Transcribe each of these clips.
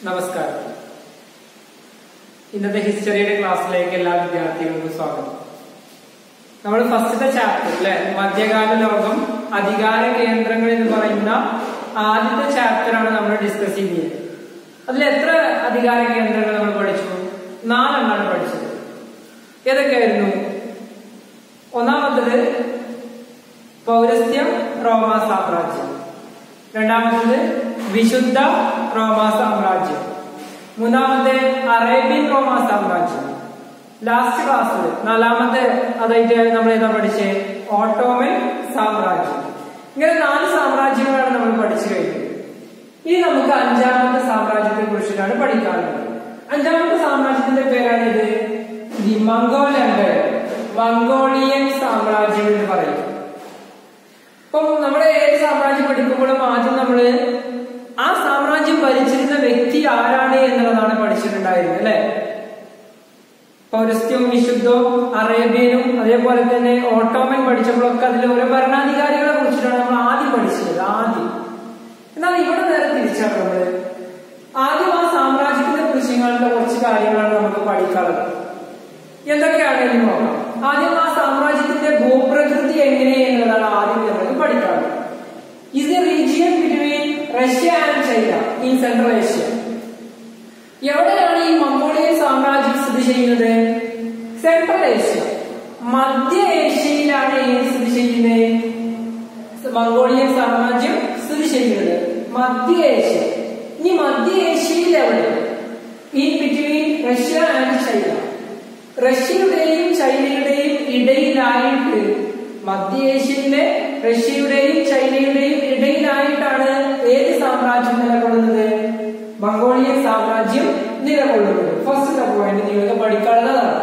നമസ്കാരം ഇന്നത്തെ ഹിസ്റ്ററിയുടെ ക്ലാസ്സിലേക്ക് എല്ലാ വിദ്യാർത്ഥികൾക്കും സ്വാഗതം നമ്മൾ ഫസ്റ്റത്തെ ചാപ്റ്റർ അല്ലെ മധ്യകാല ലോകം അധികാര കേന്ദ്രങ്ങൾ എന്ന് പറയുന്ന ആദ്യത്തെ ചാപ്റ്റർ ആണ് നമ്മൾ ഡിസ്കസ് ചെയ്യുന്നത് അതിൽ എത്ര അധികാര കേന്ദ്രങ്ങൾ നമ്മൾ പഠിച്ചു നാലെണ്ണമാണ് പഠിച്ചത് ഏതൊക്കെയായിരുന്നു ഒന്നാമത്തത് പൗരസ്ത്യ റോമാ സാമ്രാജ്യം രണ്ടാമത്തത് വിശുദ്ധ റോമാ സാമ്രാജ്യം മൂന്നാമത്തെ അറേബ്യൻ റോമാ സാമ്രാജ്യം ലാസ്റ്റ് ക്ലാസ്സിൽ നാലാമത്തെ അതായിട്ട് നമ്മൾ ഏതാ പഠിച്ചേ ഓട്ടോമൻ സാമ്രാജ്യം ഇങ്ങനെ നാല് സാമ്രാജ്യങ്ങളാണ് നമ്മൾ പഠിച്ചു കഴിഞ്ഞത് ഇനി നമുക്ക് അഞ്ചാമത്തെ സാമ്രാജ്യത്തെ കുറിച്ചിട്ടാണ് പഠിക്കാനുള്ളത് അഞ്ചാമത്തെ സാമ്രാജ്യത്തിന്റെ പേരാണ് ഇത് ദി മംഗോൾ എംപയർ മംഗോളിയൻ സാമ്രാജ്യം എന്ന് പറയുന്നത് അപ്പം നമ്മുടെ ഏത് സാമ്രാജ്യം പഠിക്കുമ്പോഴും ആദ്യം നമ്മള് ആ സാമ്രാജ്യം ഭരിച്ചിരുന്ന വ്യക്തി ആരാണ് എന്നുള്ളതാണ് പഠിച്ചിട്ടുണ്ടായിരുന്നത് അല്ലെ പൗരസ്ത്യവും വിശുദ്ധവും അറേബ്യനും അതേപോലെ തന്നെ ഓട്ടോമൻ പഠിച്ചപ്പോഴൊക്കെ അതിൽ ഓരോ ഭരണാധികാരികളെ കുറിച്ചിട്ടാണ് നമ്മൾ ആദ്യം പഠിച്ചത് ആദ്യം എന്നാൽ ഇവിടെ നേരെ തിരിച്ചാണ് നമ്മള് ആദ്യം ആ സാമ്രാജ്യത്തിന്റെ കുറിച്ചുങ്ങളുടെ കുറച്ച് കാര്യങ്ങളാണ് നമുക്ക് പഠിക്കാറുള്ളത് എന്തൊക്കെയാണ് എന്ന് നോക്കാം ആദ്യം ആ സാമ്രാജ്യത്തിന്റെ ഭൂപ്രകൃതി എങ്ങനെ എന്നുള്ളതാണ് ആദ്യം നമുക്ക് പഠിക്കാറുള്ളത് is the region between Russia and China in Central Asia. എവിടെയാണ് ഈ മംഗോളിയൻ സാമ്രാജ്യം സ്ഥിതി ചെയ്യുന്നത് സെൻട്രൽ ഏഷ്യ മധ്യ ഏഷ്യയിലാണ് ഏത് സ്ഥിതി ചെയ്യുന്നത് മംഗോളിയൻ സാമ്രാജ്യം സ്ഥിതി ചെയ്യുന്നത് മധ്യ ഏഷ്യ ഇനി മധ്യ ഏഷ്യയിൽ എവിടെ in between Russia and China റഷ്യയുടെയും ചൈനയുടെയും ഇടയിലായിട്ട് മധ്യേഷ്യയിലെ റഷ്യയുടെയും ചൈനയുടെയും ഇടയിലായിട്ടാണ് ഏത് സാമ്രാജ്യം നിലകൊള്ളുന്നത് മംഗോളിയൻ സാമ്രാജ്യം നിലകൊള്ളുന്നത് ഫസ്റ്റ് പോയിന്റ് നിങ്ങൾക്ക് പഠിക്കാനുള്ളതാണ്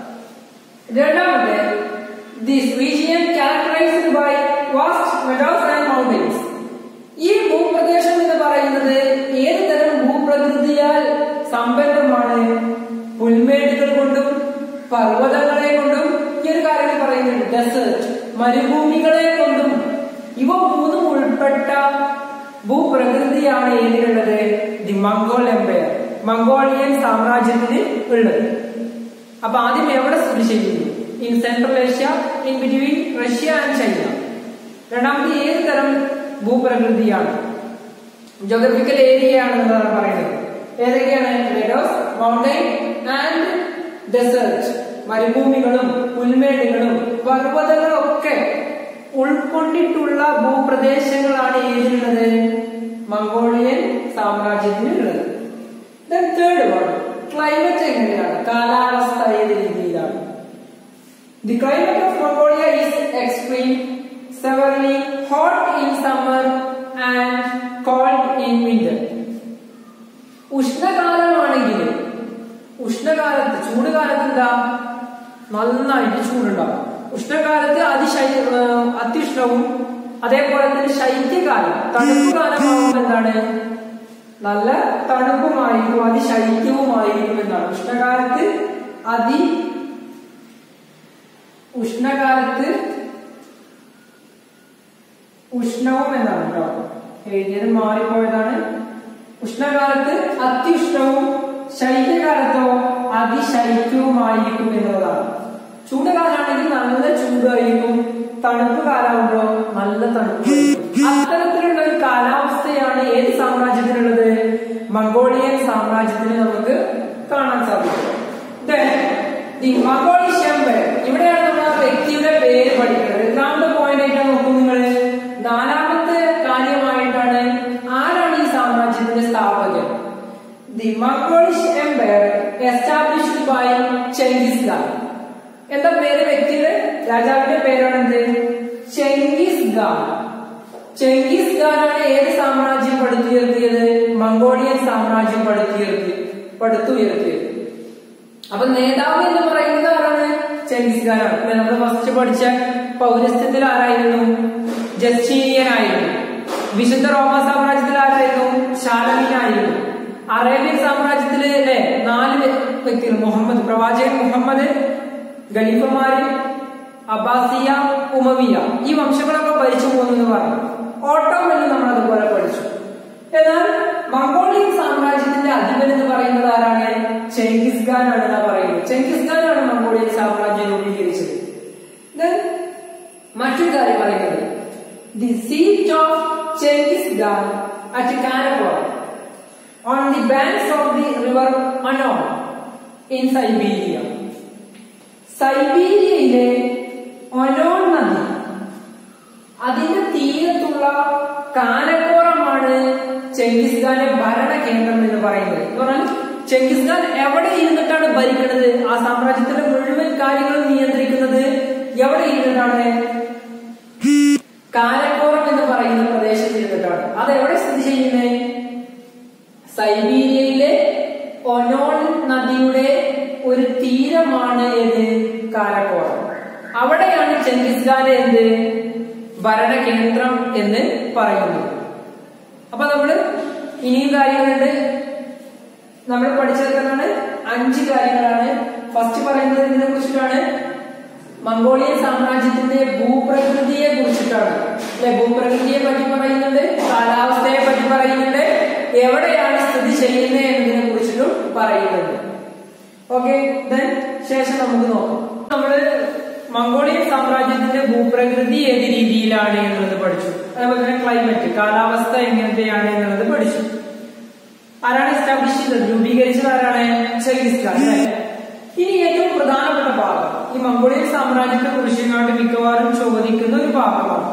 രണ്ടാമത്തെ this region characterised by vast meadows and mountains ഈ ഭൂപ്രദേശം എന്ന് പറയുന്നത് ഏത് തരം ഭൂപ്രകൃതിയാൽ സമ്പന്നമാണ് പുൽമേടുകൾ കൊണ്ടും പർവ്വതങ്ങളെ കൊണ്ടും ഈ ഒരു കാര്യം പറയുന്നുണ്ട് ഡെസേർട്ട് മരുഭൂമികളെ കൊണ്ടും ഇവ മൂന്നും ഉൾപ്പെട്ട ഭൂപ്രകൃതിയാണ് ഏതിനുള്ളത് ദി മംഗോൾ എംപയർ മംഗോളിയൻ സാമ്രാജ്യത്തിന് ഉള്ളത് അപ്പൊ ആദ്യം എവിടെ സ്ഥിതി ചെയ്യുന്നു in central Asia in between Russia and China രണ്ടാമത് ഏത് തരം ഭൂപ്രകൃതിയാണ് ജോഗ്രഫിക്കൽ ഏരിയ ആണെന്നാണ് പറയുന്നത് ഏതൊക്കെയാണ് മെഡോസ് മൗണ്ടൈൻ ആൻഡ് ഡെസേർട്ട് മരുഭൂമികളും പുൽമേടുകളും പർവ്വതങ്ങളും ഒക്കെ ഉൾക്കൊണ്ടിട്ടുള്ള ഭൂപ്രദേശങ്ങളാണ് ഏതിനുള്ളത് മംഗോളിയൻ സാമ്രാജ്യത്തിനുള്ളത് തേർഡ് വൺ ക്ലൈമറ്റ് എങ്ങനെയാണ് കാലാവസ്ഥ ഏത് രീതിയിലാണ് the climate of Mongolia is extreme severely hot in summer and cold in winter ഉഷ്ണകാലമാണെങ്കിൽ ഉഷ്ണകാലത്ത് ചൂട് കാലത്ത് എന്താ നന്നായിട്ട് ചൂടുണ്ടാവും ഉഷ്ണകാലത്ത് അതിശൈ അത്യുഷ്ണവും അതേപോലെ തന്നെ ശൈത്യകാലം തണുപ്പ് കാലമാകുമ്പോൾ എന്താണ് നല്ല തണുപ്പുമായിരിക്കും അതിശൈത്യവുമായിരിക്കും എന്നാണ് ഉഷ്ണകാലത്ത് അതി ഉഷ്ണകാലത്ത് ഉഷ്ണവും എന്നാണ് കേട്ടോ എഴുതിയത് മാറിപ്പോയതാണ് ഉഷ്ണകാലത്ത് അത്യുഷ്ണവും ശൈത്യകാലത്തോ അതിശൈത്യവുമായിരിക്കും എന്നുള്ളതാണ് ചൂടുകാലാണെങ്കിൽ നല്ല ചൂടായിരിക്കും തണുപ്പ് കാലാവുമ്പോ നല്ല തണുപ്പ് അത്തരത്തിലുള്ള ഒരു കാലാവസ്ഥയാണ് ഏത് സാമ്രാജ്യത്തിനുള്ളത് മംഗോളിയൻ സാമ്രാജ്യത്തിന് നമുക്ക് കാണാൻ സാധിക്കും മംഗോളിഷ് എംപയർ ഇവിടെയാണ് നമ്മൾ ആ വ്യക്തിയുടെ പേര് പഠിക്കുന്നത് രണ്ടാമത്തെ പോയിന്റ് ആയിട്ടാണ് നോക്കൂ നിങ്ങൾ നാലാമത്തെ കാര്യമായിട്ടാണ് ആരാണ് ഈ സാമ്രാജ്യത്തിന്റെ സ്ഥാപകൻ the Mongolish empire established by Genghis Khan എന്താ പേര് വ്യക്തിയുടെ രാജാവിന്റെ പേരാണ് എന്ത് ചെങ്കിസ് ഖാൻ ചെങ്കിസ് ഖാനാണ് ഏത് സാമ്രാജ്യം പടുത്തുയർത്തിയത് മംഗോളിയൻ സാമ്രാജ്യം പടുത്തുയർത്തി പടുത്തുയർത്തിയത് അപ്പൊ നേതാവ് എന്ന് പറയുന്നത് ആരാണ് ചെങ്കിസ് ഖാനാണ് നമ്മൾ ഫസ്റ്റ് പഠിച്ച പൗരസ്ത്യത്തിൽ ആരായിരുന്നു ജസ്റ്റീനിയൻ ആയിരുന്നു വിശുദ്ധ റോമ സാമ്രാജ്യത്തിൽ ആരായിരുന്നു ശാലമീനായിരുന്നു അറേബ്യൻ സാമ്രാജ്യത്തില് അല്ലെ നാല് വ്യക്തികൾ മുഹമ്മദ് പ്രവാചകൻ മുഹമ്മദ് ഖലീഫമാര് അബ്ബാസിയ ഉമവിയ ഈ വംശങ്ങളൊക്കെ ഭരിച്ചു പോകുന്നു എന്ന് പറഞ്ഞു ഓട്ടോമനിൽ നമ്മൾ അതുപോലെ പഠിച്ചു എന്നാൽ മംഗോളിയൻ സാമ്രാജ്യത്തിന്റെ അധികാര ചെങ്കിസ് ഖാൻ ആണെന്നാ പറയുന്നത് ചെങ്കിസ് ഖാൻ ആണ് മംഗോളിയൻ സാമ്രാജ്യം രൂപീകരിച്ചത് Then മറ്റൊരു കാര്യം പറയുന്നത് the seat of Genghis Khan at Karakorum on the banks of the river Onon in Siberia സൈബീരിയയിലെ ഒനോൺ നദി അതിന്റെ തീരത്തുള്ള കാലക്കോറമാണ് ചെങ്കിസ് ഖാന്റെ ഭരണ കേന്ദ്രം എന്ന് പറയുന്നത് എന്ന് പറഞ്ഞാൽ ചെങ്കിസ് ഖാൻ എവിടെ ഇരുന്നിട്ടാണ് ഭരിക്കുന്നത് ആ സാമ്രാജ്യത്തിന്റെ മുഴുവൻ കാര്യങ്ങളും നിയന്ത്രിക്കുന്നത് എവിടെ ഇരുന്നിട്ടാണ് കാലക്കോറം എന്ന് പറയുന്ന പ്രദേശത്ത് ഇരുന്നിട്ടാണ് അത് എവിടെ സ്ഥിതി ചെയ്യുന്നത് സൈബീരിയയിലെ ഒനോൺ നദിയുടെ ഒരു തീരമാണ് ഏത് കാലക്കോറം അവിടെയാണ് ചെങ്കിസ് ഖാന്റെ എന്ത് ഭരണകേന്ദ്രം എന്ന് പറയുന്നത് അപ്പൊ നമ്മള് ഇനിയും കാര്യങ്ങളുണ്ട് നമ്മൾ പഠിച്ചെടുക്കുന്നതാണ് അഞ്ച് കാര്യങ്ങളാണ് ഫസ്റ്റ് പറയുന്നത് ഇതിനെ കുറിച്ചിട്ടാണ് മംഗോളിയൻ സാമ്രാജ്യത്തിന്റെ ഭൂപ്രകൃതിയെ കുറിച്ചിട്ടാണ് അല്ലെ ഭൂപ്രകൃതിയെ പറ്റി പറയുന്നുണ്ട് കാലാവസ്ഥയെ പറ്റി പറയുന്നുണ്ട് എവിടെയാണ് സ്ഥിതി ചെയ്യുന്നത് എന്നതിനെ കുറിച്ചിട്ടും പറയുന്നുണ്ട് ഓക്കെ ദെൻ ശേഷം നമുക്ക് നോക്കാം നമ്മള് മംഗോളിയൻ സാമ്രാജ്യത്തിന്റെ ഭൂപ്രകൃതി ഏത് രീതിയിലാണ് എന്നുള്ളത് പഠിച്ചു അതുപോലെ തന്നെ ക്ലൈമറ്റ് കാലാവസ്ഥ എങ്ങനത്തെയാണ് എന്നുള്ളത് പഠിച്ചു ആരാണ് എസ്റ്റാബ്ലിഷ് ചെയ്തത് രൂപീകരിച്ചത് ആരാണ് ചെങ്കിസ് ഖാൻ അല്ലേ? ഇനി ഏറ്റവും പ്രധാനപ്പെട്ട ഭാഗം ഈ മംഗോളിയൻ സാമ്രാജ്യത്തെ കുറിച്ചുകൊണ്ട് മിക്കവാറും ചോദിക്കുന്ന ഒരു ഭാഗമാണ്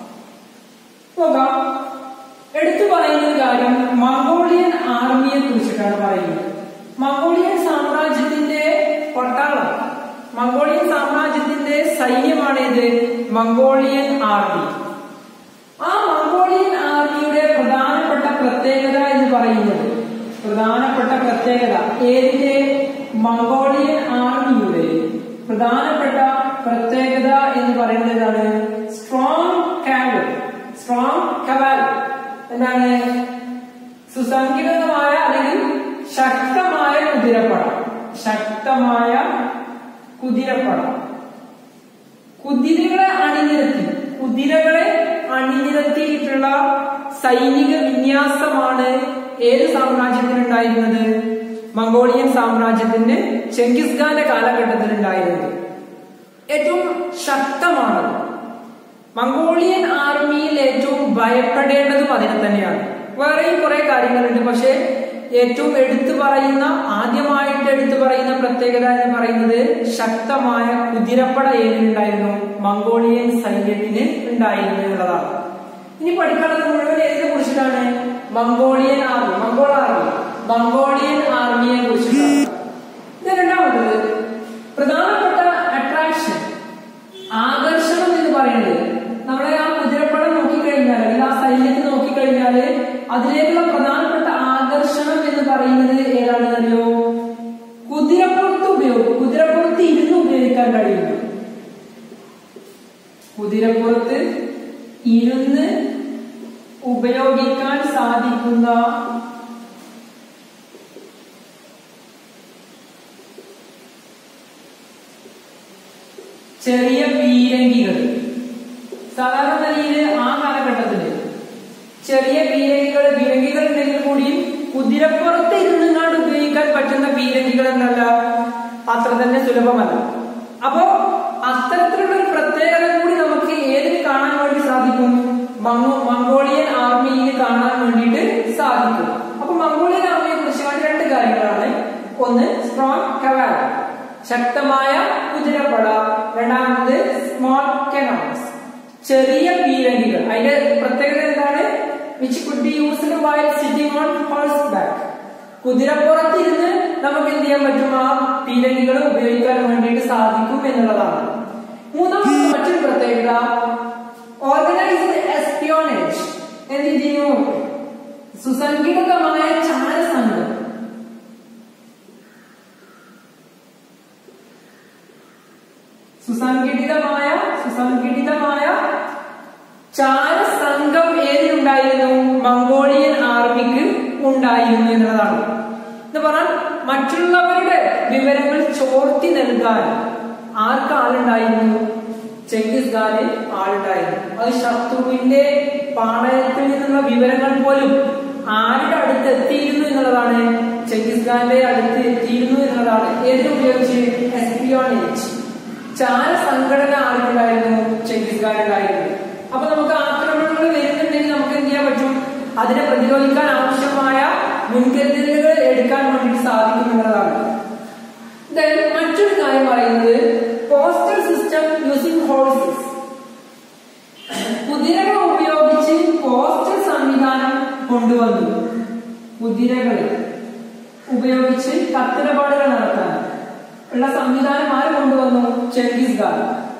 നോക്കാം എടുത്തു പറയുന്ന ഒരു കാര്യം മംഗോളിയൻ ആർമിയെ കുറിച്ചിട്ടാണ് പറയുന്നത് മംഗോളിയൻ സാമ്രാജ്യത്തിന്റെ പട്ടാളം മംഗോളിയൻ സാമ്രാജ്യത്തിന്റെ സൈന്യമാണ് ഇത് മംഗോളിയൻ ആർമി ആ മംഗോളിയൻ ആർമിയുടെ പ്രധാനപ്പെട്ട പ്രത്യേകത എന്ന് പറയുന്നത് പ്രധാനപ്പെട്ട പ്രത്യേകത ഏതിന്റെ മംഗോളിയൻ ആർമിയുടെ പ്രധാനപ്പെട്ട പ്രത്യേകത എന്ന് പറയുന്നത് എന്താണ് സ്ട്രോങ് കാവൽ സ്ട്രോങ് കവാൽ എന്താണ് സുസംഘടിതമായ അല്ലെങ്കിൽ ശക്തമായ കുതിരപ്പട ശക്തമായ കുതിരപ്പട കുതിരകളെ അണിനിരത്തി കുതിരകളെ അണിനിരത്തിയിട്ടുള്ള സൈനിക വിന്യാസമാണ് ഏത് സാമ്രാജ്യത്തിനുണ്ടായിരുന്നത് മംഗോളിയൻ സാമ്രാജ്യത്തിന് ചെങ്കിസ് ഖാന്റെ കാലഘട്ടത്തിൽ ഉണ്ടായിരുന്നത് ഏറ്റവും ശക്തമാണത് മംഗോളിയൻ ആർമിയിൽ ഏറ്റവും ഭയപ്പെടേണ്ടതും അതിനെ തന്നെയാണ് വേറെയും കുറെ കാര്യങ്ങളുണ്ട് പക്ഷെ ഏറ്റവും എടുത്തു പറയുന്ന ആദ്യമായിട്ട് എടുത്തു പറയുന്ന പ്രത്യേകത എന്ന് പറയുന്നത് ശക്തമായ കുതിരപ്പട ഏതിനുണ്ടായിരുന്നു മംഗോളിയൻ സൈന്യത്തിന് ഉണ്ടായിരുന്നു എന്നുള്ളതാണ് ഇനി പഠിക്കാനുള്ളത് മുഴുവൻ ഏതിനെ കുറിച്ചിട്ടാണ് Mongolian army Mongol army Mongolian ആർമിയെ കുറിച്ചിട്ടാണ് ഇത് രണ്ടാമത്തത് പ്രധാനപ്പെട്ട അട്രാക്ഷൻ ആകർഷണം എന്ന് പറയുന്നത് നമ്മളെ ആ കുതിരപ്പടം നോക്കിക്കഴിഞ്ഞാൽ അല്ലെങ്കിൽ ആ സൈന്യത്തെ നോക്കിക്കഴിഞ്ഞാൽ അതിലേക്കുള്ള പ്രധാനപ്പെട്ട ആകർഷണം എന്ന് പറയുന്നത് ഏതാണെന്ന് അറിയോ കുതിരപ്പുറത്ത് ഉപയോഗം കുതിരപ്പുറത്ത് ഇരുന്ന് ഉപയോഗിക്കാൻ കഴിയുന്നു കുതിരപ്പുറത്ത് ഇരുന്ന് ഉപയോഗിക്കാൻ സാധിക്കുന്ന ചെറിയ പീരങ്കികൾ സാധാരണ നിലയിൽ ആ കാലഘട്ടത്തില് ചെറിയ പീരങ്കികൾ പീരങ്കികൾ ഉണ്ടെങ്കിൽ കൂടിയും കുതിരപ്പുറത്ത് ഇരുന്നുകൊണ്ട് ഉപയോഗിക്കാൻ പറ്റുന്ന പീരങ്കികൾ എന്നല്ല അത്ര തന്നെ സുലഭമല്ല അപ്പോ അത്തരത്തിലുള്ള ഒരു പ്രത്യേകത കൂടി നമുക്ക് ഏതിൽ കാണാൻ വേണ്ടി സാധിക്കും മംഗോ- മംഗോളിയൻ ആർമിയിൽ കാണാൻ വേണ്ടിയിട്ട് സാധിക്കും അപ്പൊ മംഗോളിയൻ ആർമിയെ കുറിച്ച് രണ്ട് കാര്യങ്ങളാണ് ഒന്ന് സ്ട്രോങ് കവാൽ ശക്തമായ കുതിരപ്പട രണ്ടാമത് സ്മോൾ കനോൺസ് ചെറിയ പീരങ്കികൾ അതിന്റെ പ്രത്യേകത എന്താണ് which could be used while sitting on horseback കുതിരപ്പുറത്തിരുന്ന് നമുക്ക് എന്ത് ചെയ്യാൻ പറ്റും ആ പീരങ്കികൾ ഉപയോഗിക്കാൻ വേണ്ടിയിട്ട് സാധിക്കും എന്നുള്ളതാണ് മൂന്നാമത്തെ മറ്റൊരു പ്രത്യേകത ഓർഗനൈസ്ഡ് എസ്പിയോണേജ് എന്ത് ചെയ്യുന്നു സുസംഘടിതമായ ചാരസംഘം സുസംഘടിതമായ സുസംഘടിതമായ ചാരസംഘം ഏതിനുണ്ടായിരുന്നു മംഗോളിയൻ ആർമിക്ക് ഉണ്ടായിരുന്നു എന്നതാണ് എന്ന് പറഞ്ഞാൽ മറ്റുള്ളവരുടെ വിവരങ്ങൾ ചോർത്തി നൽകാൻ ആർക്ക് ആളുണ്ടായിരുന്നു ചെങ്കിസ് ഖാന് ആളുണ്ടായിരുന്നു അത് ശത്രുവിന്റെ പാളയത്തിൽ നിന്നുള്ള വിവരങ്ങൾ പോലും ആരുടെ അടുത്ത് എത്തിയിരുന്നു എന്നുള്ളതാണ് ചെങ്കിസ് ഖാന്റെ അടുത്ത് എത്തിയിരുന്നു എന്നുള്ളതാണ് ഏതിനെ ഉപയോഗിച്ച് എസ്പിയോണേജ് ചാര സംഘടന ആർക്കുണ്ടായിരുന്നു ചെങ്കിസ് ഖാനുണ്ടായിരുന്നു അപ്പൊ നമുക്ക് ആക്രമണങ്ങൾ വരുന്നുണ്ടെങ്കിൽ നമുക്ക് എന്ത് ചെയ്യാൻ പറ്റും അതിനെ പ്രതിരോധിക്കാൻ ആവശ്യമായ മുൻകരുതലുകൾ എടുക്കാൻ വേണ്ടിയിട്ട് സാധിക്കും എന്നുള്ളതാണ് Then മറ്റൊരു കാര്യം പറയുന്നത് പോസ്റ്റൽ സിസ്റ്റം യൂസിംഗ് ഹോഴ്സസ് കുതിരകൾ ഉപയോഗിച്ച് പോസ്റ്റൽ സംവിധാനം കൊണ്ടുവന്നു കുതിരകൾ ഉപയോഗിച്ച് കത്തിടപാടുകൾ നടത്താൻ ഉള്ള സംവിധാനം ആര് കൊണ്ടുവന്നു ചെങ്കിസ് ഖാൻ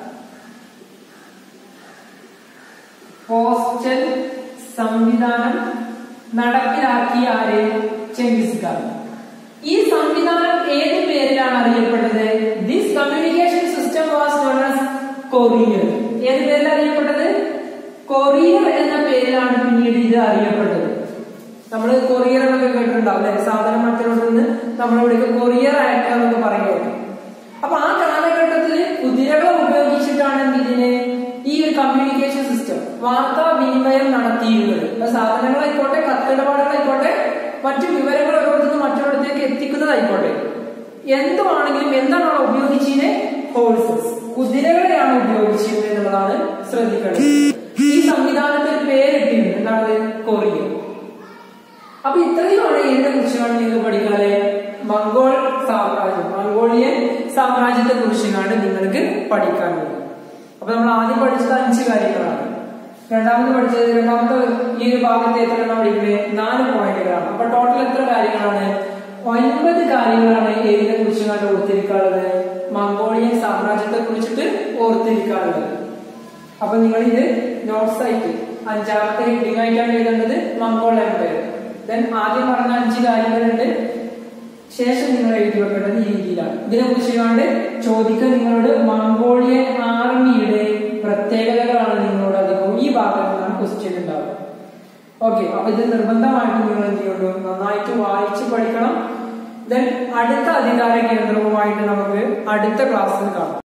പോസ്റ്റൽ സംവിധാനം നടപ്പിലാക്കിയ ആര് ചെങ്കിസ് ഖാൻ ഈ സംവിധാനം ഏത് പേരിലാണ് അറിയപ്പെട്ടത് this communication system was known as courier ഏത് പേരിൽ അറിയപ്പെട്ടത് കൊറിയർ എന്ന പേരിലാണ് പിന്നീട് ഇത് അറിയപ്പെട്ടത് നമ്മൾ കൊറിയർ എന്നൊക്കെ കേട്ടിട്ടുണ്ടാവും അല്ലെ സാധനം മറ്റൊരിടത്ത് നിന്ന് നമ്മളിവിടേക്ക് കൊറിയർ അയക്കുക എന്നൊക്കെ പറയുന്നത് അപ്പൊ ആ കാലഘട്ടത്തിൽ കുതിരകളെ ഉപയോഗിച്ചിട്ടാണ് ഇതിനെ ഈ ഒരു കമ്മ്യൂണിക്കേഷൻ സിസ്റ്റം വാർത്താ വിനിമയം നടത്തിയിരുന്നത് അപ്പൊ സാധനങ്ങളായിക്കോട്ടെ കത്തിടപാടുകളായിക്കോട്ടെ മറ്റു വിവരങ്ങൾ ഒരിടത്തു നിന്ന് മറ്റൊരിടത്തേക്ക് എത്തിക്കുന്നതായിക്കോട്ടെ എന്തുവാണെങ്കിലും എന്താണ് അവിടെ ഉപയോഗിച്ചതിന് ഹോഴ്സസ് കുതിരകളെയാണ് ഉപയോഗിച്ചത് എന്നുള്ളതാണ് ശ്രദ്ധിക്കേണ്ടത് ഈ സംവിധാനത്തിന് പേരിട്ടിരുന്നു എന്താണ് കൊറിയർ അപ്പൊ ഇത്രയുമാണ് ഇതിനെ കുറിച്ചാണ് നിങ്ങൾ പഠിക്കാതെ മംഗോൾ സാമ്രാജ്യം മംഗോളിയൻ സാമ്രാജ്യത്തെ കുറിച്ചാണ് നിങ്ങൾക്ക് പഠിക്കാനുള്ളത് അപ്പൊ നമ്മൾ ആദ്യം പഠിച്ചത് അഞ്ച് കാര്യങ്ങളാണ് രണ്ടാമത് പഠിച്ചത് രണ്ടാമത്തെ ഈ ഒരു ഭാഗത്തെ എത്ര എണ്ണം പഠിക്കുന്നത് നാല് പോയിന്റുകളാണ് അപ്പൊ ടോട്ടൽ എത്ര കാര്യങ്ങളാണ് ഒൻപത് കാര്യങ്ങളാണ് ഏതിനെ കുറിച്ചാണ് ഓർത്തിരിക്കാനുള്ളത് മംഗോളിയൻ സാമ്രാജ്യത്തെ കുറിച്ചിട്ട് ഓർത്തിരിക്കാനുള്ളത് അപ്പൊ നിങ്ങൾ ഇത് നോട്ട്സ് ആയിട്ട് അഞ്ചാമത്തെ ഹെഡിങ് ആയിട്ടാണ് എഴുതേണ്ടത് മംഗോൾ എംപയർ ദെൻ ആദ്യം പറഞ്ഞ അഞ്ച് കാര്യങ്ങളുണ്ട് ശേഷം നിങ്ങൾ എഴുതി വെക്കേണ്ടത് ഈ രീതിയിലാണ് ഇതിനെ കുറിച്ച് കണ്ട് ചോദിക്കാൻ നിങ്ങളോട് മംഗോളിയൻ ആർമിയുടെ പ്രത്യേകതകളാണ് നിങ്ങളോട് അധികവും ഈ ഭാഗത്ത് നിന്നാണ് ക്വസ്റ്റ്യൻ ഉണ്ടാവുക ഓക്കെ അപ്പൊ ഇത് നിർബന്ധമായിട്ട് നിങ്ങൾ എന്ത് ചെയ്യുള്ളൂ നന്നായിട്ട് വായിച്ച് പഠിക്കണം ദെൻ അടുത്ത അധികാര കേന്ദ്രവുമായിട്ട് നമുക്ക് അടുത്ത ക്ലാസ്സിൽ കാണാം